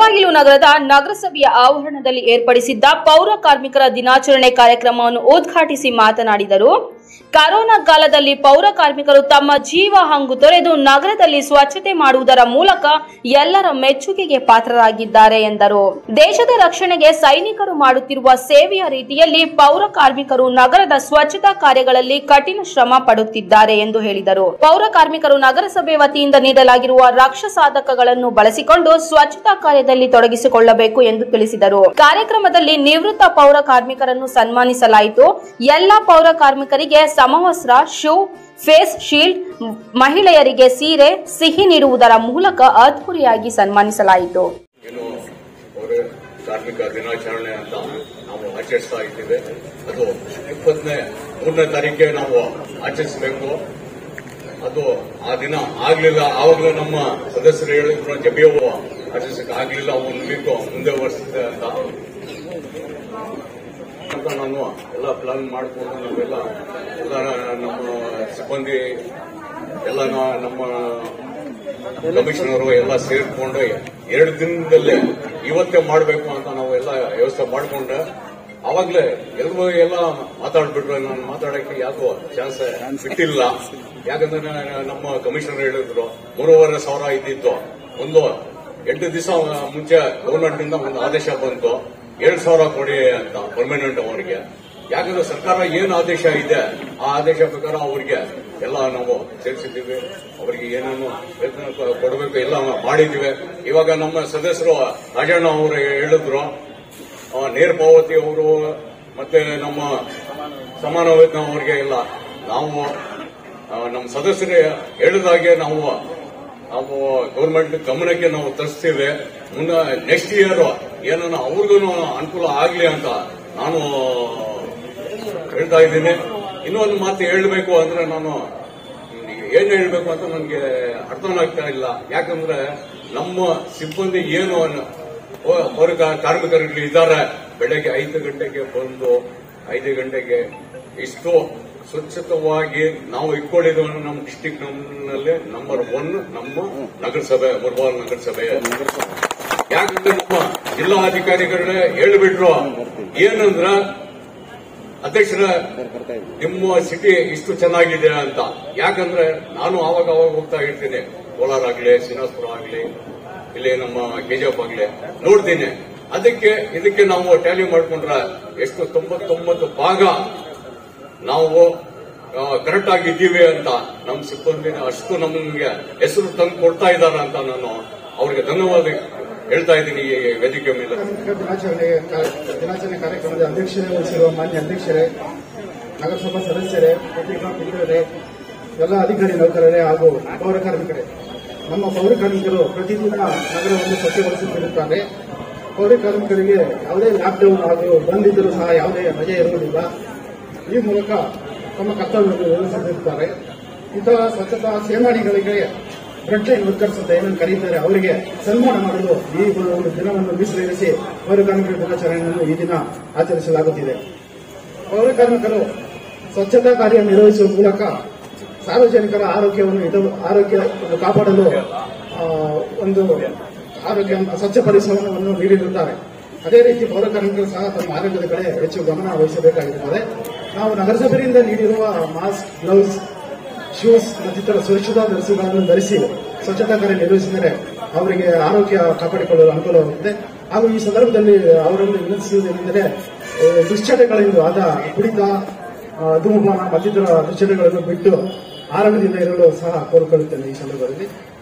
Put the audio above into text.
ಮುಳಬಾಗಿಲು ನಗರದ ನಗರಸಭೆಯ ಆವರಣದಲ್ಲಿ ಏರ್ಪಡಿಸಿದ್ದ ಪೌರ ಕಾರ್ಮಿಕರ ದಿನಾಚರಣೆ ಕಾರ್ಯಕ್ರಮವನ್ನು ಉದ್ಘಾಟಿಸಿ ಮಾತನಾಡಿದರು ಕರೋನಾ ಕಾಲದಲ್ಲಿ ಪೌರ ಕಾರ್ಮಿಕರು ತಮ್ಮ ಜೀವ ಹಂಗು ತೊರೆದು ನಗರದಲ್ಲಿ ಸ್ವಚ್ಛತೆ ಮಾಡುವುದರ ಮೂಲಕ ಎಲ್ಲರ ಮೆಚ್ಚುಗೆಗೆ ಪಾತ್ರರಾಗಿದ್ದಾರೆ ಎಂದರು ದೇಶದ ರಕ್ಷಣೆಗೆ ಸೈನಿಕರು ಮಾಡುತ್ತಿರುವ ಸೇವೆಯ ರೀತಿಯಲ್ಲಿ ಪೌರ ಕಾರ್ಮಿಕರು ನಗರದ ಸ್ವಚ್ಛತಾ ಕಾರ್ಯಗಳಲ್ಲಿ ಕಠಿಣ ಶ್ರಮ ಪಡುತ್ತಿದ್ದಾರೆ ಎಂದು ಹೇಳಿದರು ಪೌರ ಕಾರ್ಮಿಕರು ನಗರಸಭೆ ವತಿಯಿಂದ ನೀಡಲಾಗಿರುವ ರಕ್ಷಾ ಸಾಧಕಗಳನ್ನು ಬಳಸಿಕೊಂಡು ಸ್ವಚ್ಛತಾ ಕಾರ್ಯದಲ್ಲಿ ತೊಡಗಿಸಿಕೊಳ್ಳಬೇಕು ಎಂದು ತಿಳಿಸಿದರು ಕಾರ್ಯಕ್ರಮದಲ್ಲಿ ನಿವೃತ್ತ ಪೌರ ಕಾರ್ಮಿಕರನ್ನು ಸನ್ಮಾನಿಸಲಾಯಿತು ಎಲ್ಲಾ ಪೌರ ಕಾರ್ಮಿಕರಿಗೆ ಸಮವಸ್ತ್ರ ಶೂ ಫೇಸ್ ಶೀಲ್ಡ್ ಮಹಿಳೆಯರಿಗೆ ಸೀರೆ ಸಿಹಿ ನೀಡುವುದರ ಮೂಲಕ ಅದ್ಧೂರಿಯಾಗಿ ಸನ್ಮಾನಿಸಲಾಯಿತು ಏನು ಪೌರ ಕಾರ್ಮಿಕ ದಿನಾಚರಣೆ ಅಂತ ನಾವು ಆಚರಿಸ್ತಾ ಇದ್ದೇವೆ ಅದು ಇಪ್ಪತ್ತನೇ ಮೂರನೇ ತಾರೀಕಿಗೆ ನಾವು ಆಚರಿಸಬೇಕು ಅದು ಆ ದಿನ ಆಗ್ಲಿಲ್ಲ ಆವಾಗಲೂ ನಮ್ಮ ಸದಸ್ಯರು ಹೇಳಿದ್ರು ಜಬಿಯವು ಆಚರಿಸಕ್ಕೆ ಆಗ್ಲಿಲ್ಲ ಒಂದು ವೀಕ್ ಮುಂದೆ ವರ್ಷಿದೆ ಅಂತ ಅಂತ ನಾನು ಎಲ್ಲ ಪ್ಲಾನ್ ಮಾಡಿಕೊಂಡು ನಾವೆಲ್ಲ ಎಲ್ಲ ನಮ್ಮ ಸಿಬ್ಬಂದಿ ಎಲ್ಲ ನಾ- ನಮ್ಮ ಕಮಿಷನರು ಎಲ್ಲ ಸೇರ್ಕೊಂಡು ಎರಡು ದಿನದಲ್ಲೇ ಇವತ್ತೇ ಮಾಡಬೇಕು ಅಂತ ನಾವು ಎಲ್ಲ ವ್ಯವಸ್ಥೆ ಮಾಡಿಕೊಂಡೆ ಅವಾಗ್ಲೇ ಎಲ್ರು ಎಲ್ಲ ಮಾತಾಡ್ಬಿಟ್ರು ನಾನು ಮಾತಾಡಕ್ಕೆ ಯಾಕೋ ಚಾನ್ಸ್ ಬಿಟ್ಟಿಲ್ಲ ಯಾಕಂದ್ರೆ ನಾ- ನಮ್ಮ ಕಮಿಷನರ್ ಹೇಳಿದ್ರು ಮೂರುವರೆ ಸಾವಿರ ಇದ್ದಿತ್ತು ಒಂದು ಎಂಟು ದಿವಸ ಮುಂಚೆ ಗವರ್ಮೆಂಟ್ ಇಂದ ಒಂದು ಆದೇಶ ಬಂತು ಏಳು ಸಾವಿರ ಕೊಡಿ ಅಂತ ಪರ್ಮನೆಂಟ್ ಅವರಿಗೆ ಯಾಕಂದ್ರೆ ಸರ್ಕಾರ ಏನು ಆದೇಶ ಇದೆ ಆ ಆದೇಶ ಪ್ರಕಾರ ಅವರಿಗೆ ಎಲ್ಲ ನಾವು ಸೇರಿಸಿದ್ದೀವಿ ಅವರಿಗೆ ಏನೇನು ವೇತನ ಕೊ- ಕೊಡಬೇಕು ಎಲ್ಲ ಮಾಡಿದ್ದೀವಿ ಇವಾಗ ನಮ್ಮ ಸದಸ್ಯರು ರಾಜಣ್ಣ ಅವರು ಹೇಳಿದ್ರು ಆ, ನೇರ ಪಾವತಿ ಅವರು ಮತ್ತೆ ನಮ್ಮ ಸಮಾನ ವೇತನ ಅವರಿಗೆ ಎಲ್ಲ ನಾವು ಆ, ನಮ್ಮ ಸದಸ್ಯರು ಹೇಳಿದಾಗೆ ನಾವು ನಾವು ಗೌರ್ಮೆಂಟ್ ಗಮನಕ್ಕೆ ನಾವು ತರಿಸ್ತೀವಿ ಮುಂದೆ ನೆಕ್ಸ್ಟ್ ಇಯರ್ ಏನನ್ನ ಅವ್ರಿಗೂ ಅನುಕೂಲ ಆಗ್ಲಿ ಅಂತ ನಾನು ಹೇಳ್ತಾ ಇದ್ದೀನಿ ಇನ್ನೊಂದು ಮಾತು ಹೇಳಬೇಕು ಅಂದ್ರೆ ನಾನು ಏನ್ ಹೇಳ್ಬೇಕು ಅಂತ ನನಗೆ ಅರ್ಥವಾಗ್ತಾ ಇಲ್ಲ ಯಾಕಂದ್ರೆ ನಮ್ಮ ಸಿಬ್ಬಂದಿ ಏನು ಅನ್ನ- ಓ- ಪೌರ ಕಾ- ಕಾರ್ಮಿಕರು ಇದ್ದಾರೆ ಬೆಳಗ್ಗೆ ಐದು ಗಂಟೆಗೆ ಬಂದು ಐದು ಗಂಟೆಗೆ ಇಷ್ಟು ಸ್ವಚ್ಛತವಾಗಿ ನಾವು ಇಟ್ಕೊಂಡಿದ್ದೇವೆ ನಮ್ಮ ಡಿಸ್ಟಿಕ್ ನಮ್ಮಲ್ಲಿ ನಂಬರ್ ಒನ್ ನಮ್ಮ ನಗರಸಭೆ ಮುರ್ಬಾಲ್ ನಗರಸಭೆ ಯಾಕಂದ್ರೆ ನಮ್ಮ ಜಿಲ್ಲಾಧಿಕಾರಿಗಳೇ ಹೇಳ್ಬಿಟ್ರು ಏನಂದ್ರ ಅಧ್ಯಕ್ಷರ ನಿಮ್ಮ ಸಿಟಿ ಇಷ್ಟು ಚೆನ್ನಾಗಿದೆ ಅಂತ ಯಾಕಂದ್ರೆ ನಾನು ಆವಾಗ ಅವಾಗ ಹೋಗ್ತಾ ಇರ್ತೀನಿ ಕೋಲಾರ ಆಗ್ಲಿ ಶ್ರೀನಿವಾಸಪುರ ಆಗ್ಲಿ ಇಲ್ಲಿ ನಮ್ಮ ಕೆಜಿಎಫ್ ಆಗ್ಲಿ ನೋಡ್ತೀನಿ ಅದಕ್ಕೆ ಇದಕ್ಕೆ ನಾವು ಟ್ಯಾಲಿ ಮಾಡ್ಕೊಂಡ್ರೆ ಎಷ್ಟು ತೊಂಬತ್ತೊಂಬತ್ತು ಭಾಗ ನಾವು ಕರೆಕ್ಟ್ ಆಗಿದ್ದೀವಿ ಅಂತ ನಮ್ಮ ಸಿಬ್ಬಂದಿನ ಅಷ್ಟು ನಮಗೆ ಹೆಸರು ತಂದು ಕೊಡ್ತಾ ಇದ್ದಾರೆ ಅಂತ ನಾನು ಅವರಿಗೆ ಧನ್ಯವಾದ ಹೇಳ್ತಾ ಇದ್ದೀನಿ ಈ ವೇದಿಕೆ ಮೇಲೆ ಕಾರ್ಮಿಕ ದಿನಾಚರಣೆ ದಿನಾಚರಣೆ ಕಾರ್ಯಕ್ರಮದ ಅಧ್ಯಕ್ಷರೇ ವಹಿಸಿರುವ ಮಾನ್ಯ ಅಧ್ಯಕ್ಷರೇ ನಗರಸಭಾ ಸದಸ್ಯರೇ ಪತ್ರಿಕಾ ಮಿತ್ರರೇ ಎಲ್ಲ ಅಧಿಕಾರಿ ನೌಕರರೇ ಹಾಗೂ ಪೌರ ಕಾರ್ಮಿಕರೇ ನಮ್ಮ ಪೌರ ಕಾರ್ಮಿಕರು ಪ್ರತಿದಿನ ನಗರವನ್ನು ಸ್ವಚ್ಛಗೊಳಿಸುತ್ತಿರುತ್ತಾರೆ ಪೌರ ಕಾರ್ಮಿಕರಿಗೆ ಯಾವುದೇ ಲಾಕ್ಡೌನ್ ಹಾಗೂ ಬಂದಿದ್ದರೂ ಸಹ ಯಾವುದೇ ರಜೆ ಇರುವುದಿಲ್ಲ ಈ ಮೂಲಕ ತಮ್ಮ ಕರ್ತವ್ಯವನ್ನು ನಿರ್ವಹಿಸುತ್ತಿರುತ್ತಾರೆ ಇಂತಹ ಸ್ವಚ್ಛತಾ ಸೇನಾನಿಗಳಿಗೆ ಬ್ಲಡ್ ಲೈನ್ ವರ್ಕರ್ಸ್ ಅಂತ ಏನನ್ನು ಕರೀತಾರೆ ಅವರಿಗೆ ಸನ್ಮಾನ ಮಾಡಲು ಈ ಒಂದು ದಿನವನ್ನು ಮೀಸಲಿರಿಸಿ ಪೌರ ಕಾರ್ಮಿಕರ ದಿನಾಚರಣೆಯನ್ನು ಈ ದಿನ ಆಚರಿಸಲಾಗುತ್ತಿದೆ ಪೌರ ಕಾರ್ಮಿಕರು ಸ್ವಚ್ಛತಾ ಕಾರ್ಯ ನಿರ್ವಹಿಸುವ ಮೂಲಕ ಸಾರ್ವಜನಿಕರ ಆರೋಗ್ಯವನ್ನು ಇದು- ಆರೋಗ್ಯವನ್ನು ಕಾಪಾಡಲು ಆ, ಒಂದು ಆರೋಗ್ಯ ಸ್ವಚ್ಛ ಪರಿಸರವನ್ನು ನೀಡಿರುತ್ತಾರೆ ಅದೇ ರೀತಿ ಪೌರ ಕಾರ್ಮಿಕರು ಸಹ ತಮ್ಮ ಆರೋಗ್ಯದ ಕಡೆ ಹೆಚ್ಚು ಗಮನ ವಹಿಸಬೇಕಾಗಿರುತ್ತದೆ ನಾವು ನಗರಸಭೆಯಿಂದ ನೀಡಿರುವ ಮಾಸ್ಕ್ ಗ್ಲೌಸ್ ಶೂಸ್ ಮತ್ತಿತರ ಸುರಕ್ಷತಾ ಧರಿಸುಗಳನ್ನು ಧರಿಸಿ ಸ್ವಚ್ಛತಾ ಕಾರ್ಯ ನಿರ್ವಹಿಸಿದರೆ ಅವರಿಗೆ ಆರೋಗ್ಯ ಕಾಪಾಡಿಕೊಳ್ಳಲು ಅನುಕೂಲವಾಗುತ್ತದೆ ಹಾಗೂ ಈ ಸಂದರ್ಭದಲ್ಲಿ ಅವರಲ್ಲಿ ವಿನಂತಿಸುವುದೇನೆಂದರೆ ಆ, ದುಶ್ಚಟಗಳಿಂದ ಆದ ಕುಡಿತ ಆ, ಧೂಮಪಾನ ಮತ್ತಿತರ ದುಶ್ಚಟಗಳನ್ನು ಬಿಟ್ಟು ಆರೋಗ್ಯದಿಂದ ಇರಲು ಸಹ ಕೋರಿಕೊಳ್ಳುತ್ತೇನೆ ಈ ಸಂದರ್ಭದಲ್ಲಿ